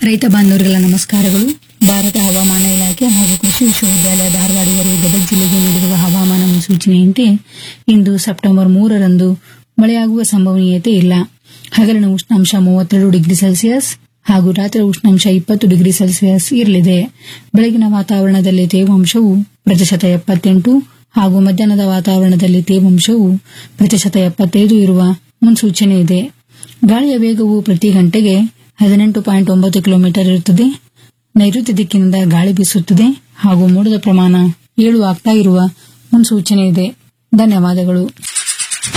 ರೈತ ಬಾಂಧವರಿಗೆಲ್ಲ ನಮಸ್ಕಾರಗಳು ಭಾರತ ಹವಾಮಾನ ಇಲಾಖೆ ಹಾಗೂ ಕೃಷಿ ವಿಶ್ವವಿದ್ಯಾಲಯ ಧಾರವಾಡ ಇವರು ಗದಗ ಜಿಲ್ಲೆಗೆ ನೀಡಿರುವ ಹವಾಮಾನ ಮುನ್ಸೂಚನೆಯಂತೆ ಇಂದು ಸೆಪ್ಟೆಂಬರ್ ಮೂರರಂದು ಮಳೆಯಾಗುವ ಸಂಭವನೀಯತೆ ಇಲ್ಲ ಹಗಲಿನ ಉಷ್ಣಾಂಶ ಮೂವತ್ತೆರಡು ಡಿಗ್ರಿ ಸೆಲ್ಸಿಯಸ್ ಹಾಗೂ ರಾತ್ರಿ ಉಷ್ಣಾಂಶ ಇಪ್ಪತ್ತು ಡಿಗ್ರಿ ಸೆಲ್ಸಿಯಸ್ ಇರಲಿದೆ ಬೆಳಗಿನ ವಾತಾವರಣದಲ್ಲಿ ತೇವಾಂಶವು ಪ್ರತಿಶತ ಎಪ್ಪತ್ತೆಂಟು ಹಾಗೂ ಮಧ್ಯಾಹ್ನದ ವಾತಾವರಣದಲ್ಲಿ ತೇವಾಂಶವು ಪ್ರತಿಶತ ಎಪ್ಪತ್ತೈದು ಇರುವ ಮುನ್ಸೂಚನೆ ಇದೆ ಗಾಳಿಯ ವೇಗವು ಪ್ರತಿ ಗಂಟೆಗೆ ಹದಿನೆಂಟು ಪಾಯಿಂಟ್ ಒಂಬತ್ತು ಕಿಲೋಮೀಟರ್ ಇರುತ್ತದೆ ನೈಋತ್ಯ ದಿಕ್ಕಿನಿಂದ ಗಾಳಿ ಬೀಸುತ್ತದೆ ಹಾಗೂ ಮೋಡದ ಪ್ರಮಾಣ ಏಳು ಆಗ್ತಾ ಇರುವ ಮುನ್ಸೂಚನೆ ಇದೆ ಧನ್ಯವಾದಗಳು